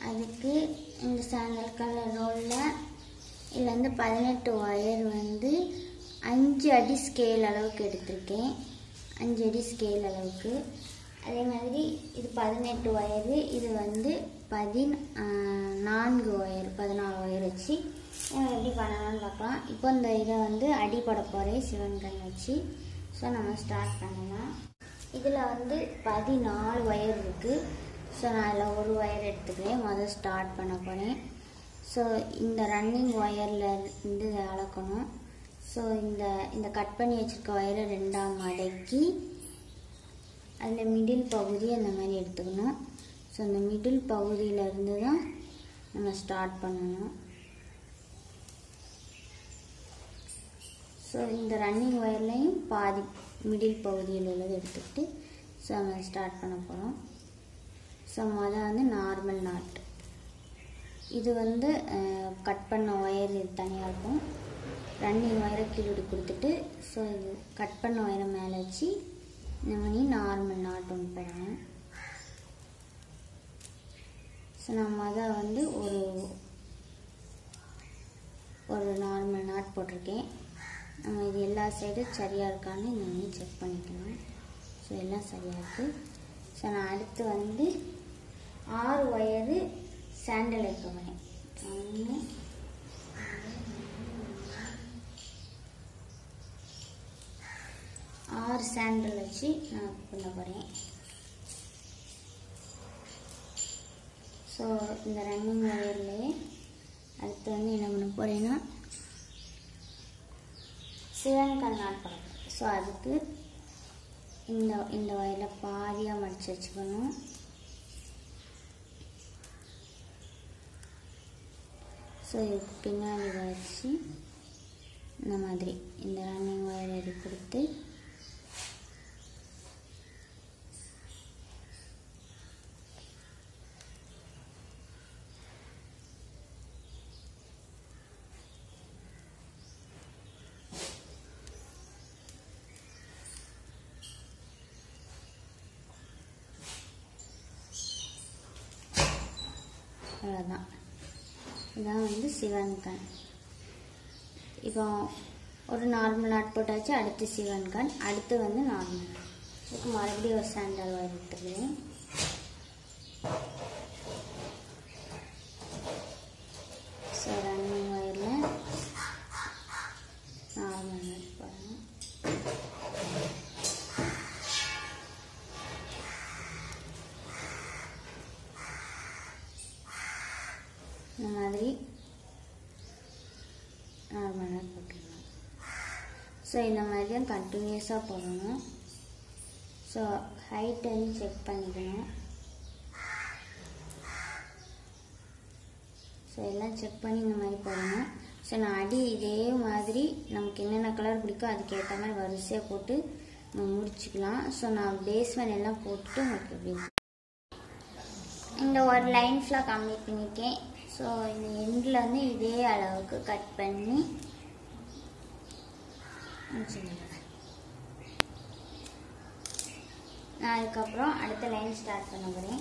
அதுக்கு இந்த sandal colour ரோலில் இதில் வந்து பதினெட்டு ஒயர் வந்து அஞ்சு அடி ஸ்கேல் அளவுக்கு எடுத்திருக்கேன் அஞ்சு அடி ஸ்கேல் அளவுக்கு அதே மாதிரி இது பதினெட்டு ஒயரு இது வந்து பதின் நான்கு ஒயர் பதினாலு ஒயர் வச்சு நம்ம எப்படி பண்ணலாம்னு பார்க்கலாம் இப்போ இந்த இதை வந்து அடிப்பட போகிறேன் சிவன் கண் வச்சு ஸோ நம்ம ஸ்டார்ட் பண்ணலாம் இதில் வந்து பதினாலு ஒயர் இருக்குது ஸோ நான் அதில் ஒரு ஒயர் எடுத்துக்கிறேன் முதல் ஸ்டார்ட் பண்ண போகிறேன் ஸோ இந்த ரன்னிங் ஒயரில் இருந்து இதை அளக்கணும் ஸோ இந்த இந்த கட் பண்ணி வச்சுருக்க ஒயரை ரெண்டாம் மடக்கி அதில் மிடில் பகுதி அந்த மாதிரி எடுத்துக்கணும் ஸோ அந்த மிடில் பகுதியிலேருந்து தான் நம்ம ஸ்டார்ட் பண்ணணும் ஸோ இந்த ரன்னிங் ஒயர்லையும் பாதி மிடில் பகுதியில் உள்ளது எடுத்துக்கிட்டு ஸோ நம்ம ஸ்டார்ட் பண்ண போகிறோம் ஸோ மொதல் வந்து நார்மல் நாட் இது வந்து கட் பண்ண ஒயர் இது தனியாக இருக்கும் ரன்னிங் ஒயரை கீழே கொடுத்துட்டு ஸோ இது கட் பண்ண ஒயரை மேலே வச்சு இந்த மாதிரி நார்மல் நாட் ஒன்று போடணும் ஸோ நம்ம அதை வந்து ஒரு ஒரு நார்மல் நாட் போட்டிருக்கேன் நம்ம இது எல்லா சைடும் சரியாக இருக்கான்னு இந்த மாதிரி செக் பண்ணிக்கணும் ஸோ எல்லாம் சரியாக இருக்குது ஸோ நான் அடுத்து வந்து ஆறு ஒயரு சாண்டல் வைக்க போகிறேன் ஒன்று ஆறு சாண்டல் வச்சு நான் பண்ண போகிறேன் ஸோ இந்த ரன்னிங் ஒயர்லேயே அடுத்து வந்து என்ன பண்ண போகிறேன்னா சிவன் கண்ணாட் பண்ண போகிறேன் ஸோ அதுக்கு இந்த இந்த ஒயரில் பாதியாக மடித்து வச்சுக்கணும் ஸோ இதுக்கு பின்னாடி இதை வச்சு இந்த மாதிரி இந்த ரன்னிங் ஒயர் இது கொடுத்து அவ்வளோதான் இதான் வந்து சிவன் கண் இப்போ ஒரு நார்மல் நாட் போட்டாச்சு அடுத்து சிவன் கண் அடுத்து வந்து நார்மல் நாட் இதுக்கு மறுபடியும் ஒரு சாண்டல் ஒயர் எடுத்துக்கிறேன் ஸோ ரன்னிங் ஒயரில் நார்மல் நாட் போடணும் இந்த மாதிரி நார்மலாக போட்டுடலாம் ஸோ இந்த மாதிரி தான் கண்டினியூஸாக போடணும் ஸோ ஹைட் வந்து செக் பண்ணிக்கணும் ஸோ எல்லாம் செக் பண்ணி இந்த மாதிரி போடணும் ஸோ நான் அடி இதே மாதிரி நமக்கு என்னென்ன கலர் பிடிக்கோ அதுக்கேற்ற மாதிரி வரிசையாக போட்டு நம்ம முடிச்சுக்கலாம் ஸோ நான் பேஸ்மெண்ட் எல்லாம் போட்டுட்டு உங்களுக்கு எப்படி இந்த ஒரு லைன் ஃபுல்லாக கம்ப்ளீட் பண்ணியிருக்கேன் ஸோ இந்த எண்டில் வந்து இதே அளவுக்கு கட் பண்ணி முடிச்சுடுங்க நான் அதுக்கப்புறம் அடுத்த லைன் ஸ்டார்ட் பண்ண போகிறேன்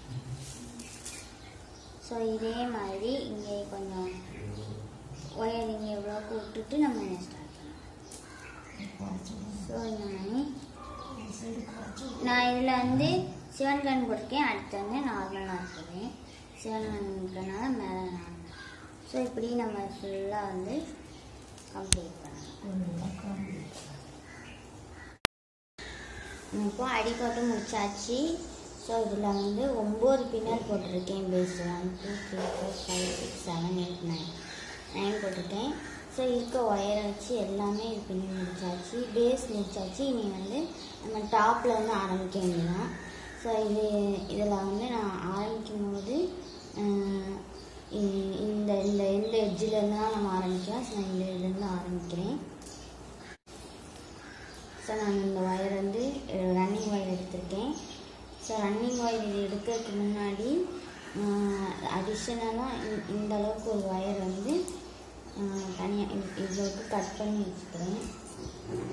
ஸோ இதே மாதிரி இங்கே கொஞ்சம் ஒயர் இங்கே எவ்வளோக்கு விட்டுட்டு நம்ம இங்கே ஸ்டார்ட் பண்ணலாம் ஸோ இந்த மாதிரி நான் இதில் வந்து சிவன் கண் போட்டிருக்கேன் அடுத்து வந்து நார்மல் நாட் போடுறேன் சிவன் கண் இருக்கனால மேலே நார்மல் ஸோ இப்படி நம்ம ஃபுல்லாக வந்து கம்ப்ளீட் பண்ணலாம் இப்போ அடிக்கோட்டு முடிச்சாச்சு ஸோ இதில் வந்து ஒம்பது பின்னர் போட்டிருக்கேன் base one two three four five six seven eight nine nine போட்டிருக்கேன் ஸோ இருக்க ஒயரை வச்சு எல்லாமே இது பண்ணி முடிச்சாச்சு பேஸ் முடிச்சாச்சு இனி வந்து நம்ம டாப்பில் வந்து ஆரம்பிக்க வேண்டியதான் ஸோ இது இதில் வந்து நான் ஆரம்பிக்கும் போது அஹ், இ- இந்த இந்த எந்த எட்ஜிலேருந்து தான் நம்ம ஆரம்பிக்கலாம் ஸோ நான் இந்த இதுலேருந்து ஆரம்பிக்கிறேன் ஸோ நான் இந்த ஒயர் வந்து ரன்னிங் ஒயர் எடுத்திருக்கேன் ஸோ ரன்னிங் ஒயர் இது எடுக்கிறதுக்கு முன்னாடி அடிஷ்னலாக இந்த அளவுக்கு ஒரு ஒயர் வந்து தனியாக இவ்வளோக்கு கட் பண்ணி வச்சுக்கிறேன்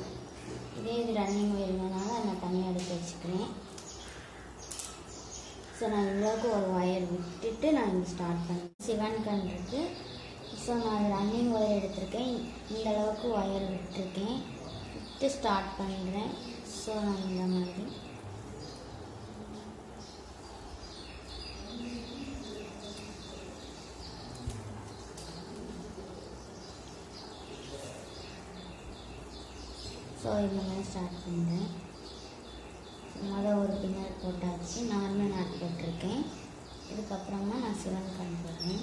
இதே இது ரன்னிங் ஒயர்னால நான் தனியாக எடுத்து வச்சுக்கிறேன் ஸோ நான் இவ்வளோக்கு ஒரு ஒயர் விட்டுட்டு நான் இங்கே ஸ்டார்ட் பண்ணேன் சிவன் கன் இருக்கு ஸோ நான் ரன்னிங் ஒயர் எடுத்திருக்கேன் இந்த அளவுக்கு ஒயர் விட்டுருக்கேன் விட்டு ஸ்டார்ட் பண்ணுறேன் ஸோ நான் இந்த மாதிரி ஸோ இந்த மாதிரி ஸ்டார்ட் பண்ணுறேன் மொதல் ஒரு பின்னர் போட்டாச்சு நார்மல் நாட் போட்டிருக்கேன் இதுக்கப்புறமா நான் சிவன் கண் போடுறேன்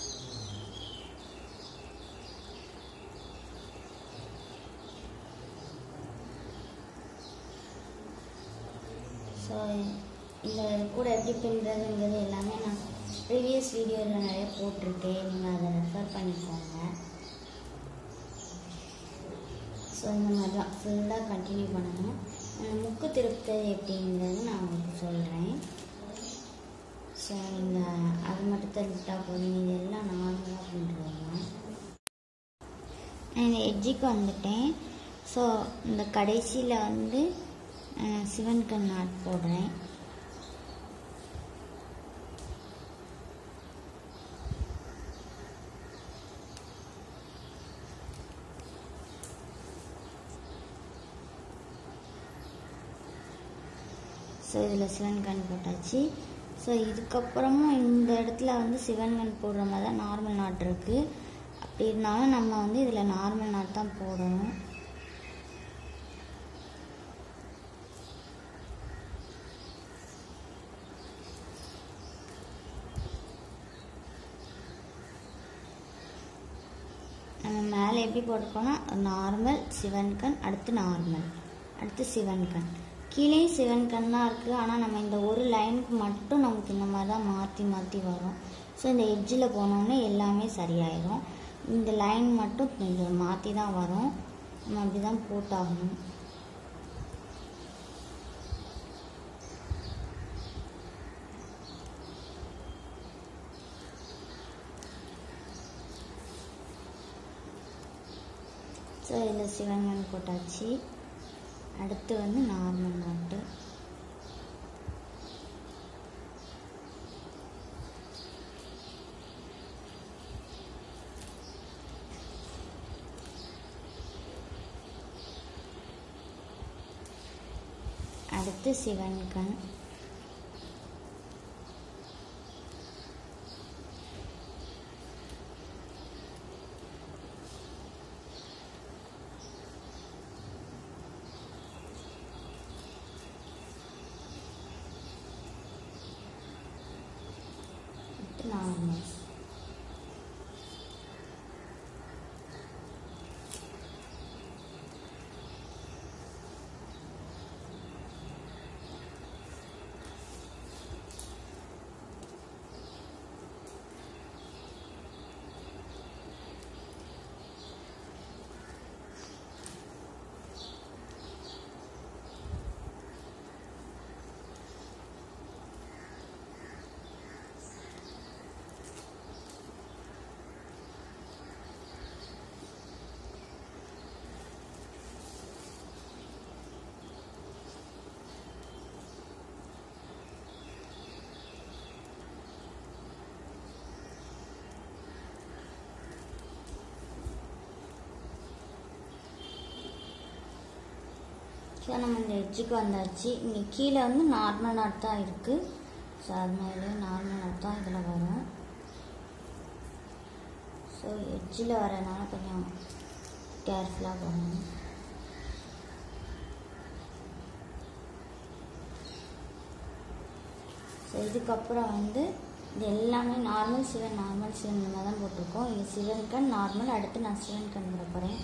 ஸோ இந்த கூட எப்படி பின்னுறதுங்கிறது எல்லாமே நான் ப்ரீவியஸ் வீடியோவில் நிறைய போட்டிருக்கேன் நீங்கள் அதை ரெஃபர் பண்ணிக்கோங்க ஸோ இந்த மாதிரி தான் ஃபுல்லாக கண்டினியூ பண்ணணும் அந்த முக்கு திருப்புறது எப்படிங்கிறது நான் உங்களுக்கு சொல்கிறேன் ஸோ நீங்கள் அது மட்டும் தெரிஞ்சுட்டா போதும் இது எல்லாம் நார்மலாக பண்ணுறோங்க நான் இந்த எட்ஜுக்கு வந்துட்டேன் ஸோ இந்த கடைசியில் வந்து அஹ், சிவன் கண் நாட் போடுறேன் ஸோ இதில் சிவன் கண் போட்டாச்சு ஸோ இதுக்கப்புறமும் இந்த இடத்துல வந்து சிவன் கண் போடுற மாதிரி தான் நார்மல் நாட் இருக்குது அப்படி இருந்தாலும் நம்ம வந்து இதில் நார்மல் நாட் தான் போடணும் நம்ம மேலே எப்படி போட்டிருக்கோம்னா நார்மல் சிவன் கண் அடுத்து நார்மல் அடுத்து சிவன் கண் கீழே சிவன் கண் தான் இருக்குது ஆனால் நம்ம இந்த ஒரு லைனுக்கு மட்டும் நமக்கு இந்த மாதிரி தான் மாற்றி மாற்றி வரும் ஸோ இந்த எட்ஜில் போனோடனே எல்லாமே சரியாயிடும் இந்த லைன் மட்டும் கொஞ்சம் மாற்றி தான் வரும் நம்ம அப்படி தான் போட்டாகணும் ஸோ இதில் சிவங்கன் போட்டாச்சு அடுத்து வந்து நார்மல் நாட்டு அடுத்து சிவன் கண் அடுத்து நார்மல் ஸோ நம்ம இந்த எட்ஜுக்கு வந்தாச்சு இங்கே கீழே வந்து நார்மல் நாட் தான் இருக்குது ஸோ அதனால நார்மல் நாட் தான் இதில் வரும் ஸோ எட்ஜில் வரனால கொஞ்சம் கேர்ஃபுல்லாக பண்ணணும் ஸோ இதுக்கப்புறம் வந்து இது எல்லாமே நார்மல் சிவன் நார்மல் சிவன் இந்த மாதிரி தான் போட்டிருக்கோம் இது சிவன் கண் நார்மல் அடுத்து நான் சிவன் கண் போட போகிறேன்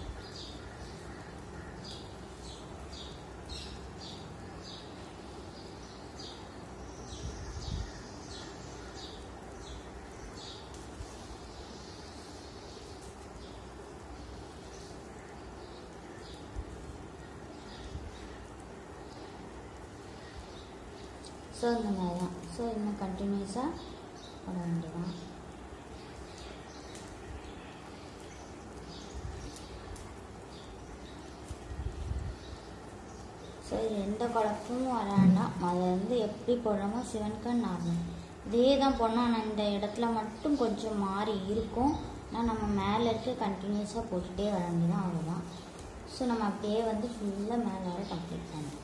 ஸோ இந்த மாதிரி தான் ஸோ இன்னும் கண்டினியூஸாக போட வேண்டியதான் ஸோ இது எந்த குழப்பமும் வராண்டாம் அதை வந்து எப்படி போடுறோமோ சிவனுக்கு நார்மல் இதே தான் போடணும் ஆனால் இந்த இடத்துல மட்டும் கொஞ்சம் மாறி இருக்கும் ஆனால் நம்ம மேலே இருக்க கண்டினியூஸாக போட்டுகிட்டே வர வேண்டியதான் அவ்வளோதான் ஸோ நம்ம அப்படியே வந்து ஃபுல்லாக மேலே வர கம்ப்ளீட் பண்ணுறோம்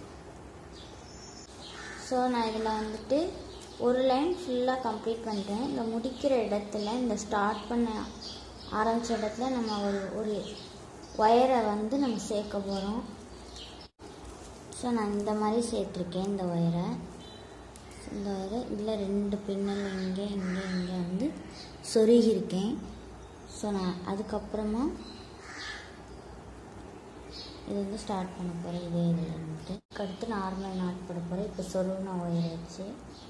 ஸோ நான் இதில் வந்துட்டு ஒரு லைன் ஃபுல்லாக கம்ப்ளீட் பண்ணிட்டேன் இந்த முடிக்கிற இடத்துல இந்த ஸ்டார்ட் பண்ண ஆரம்பித்த இடத்துல நம்ம ஒரு ஒரு ஒயரை வந்து நம்ம சேர்க்க போகிறோம் ஸோ நான் இந்த மாதிரி சேர்த்துருக்கேன் இந்த ஒயரை இந்த ஒயரை இதில் ரெண்டு பின்னல் இங்கே இங்கே இங்கே வந்து சொருகியிருக்கேன் ஸோ நான் அதுக்கப்புறமா இது வந்து ஸ்டார்ட் பண்ண போகிறேன் இதே இதில் வந்துட்டு அடுத்து நார்மல் நாட் போட போகிறேன் இப்போ சொருவின ஒயர் வச்சு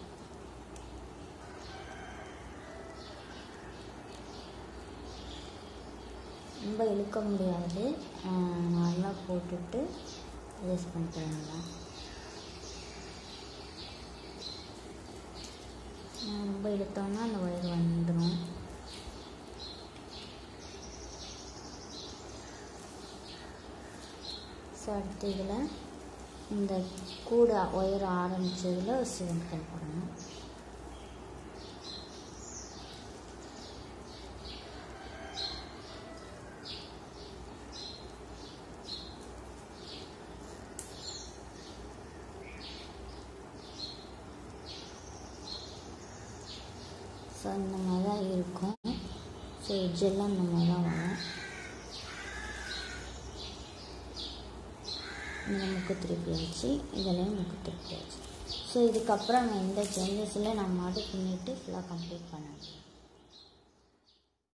ரொம்ப இழுக்க முடியாது நார்மலாக போட்டுட்டு யூஸ் பண்ணிக்க வேண்டாம் ரொம்ப இழுத்தோம்னா அந்த ஒயர் வந்துடும் ஸோ அடுத்து இதில் இந்த கூட ஒயர் ஆரம்பித்ததில் சிவன் போடணும் ஸோ இந்த மாதிரி தான் இருக்கும் ஸோ எட்ஜெல்லாம் இந்த மாதிரி தான் வரும் இந்த முக்கு திருப்பியாச்சு இதுலேயும் முக்கு திருப்பியாச்சு ஸோ இதுக்கப்புறம் நம்ம எந்த சேஞ்சஸில் நம்ம மாட்டு பின்னிட்டு ஃபுல்லாக கம்ப்ளீட் பண்ணணும்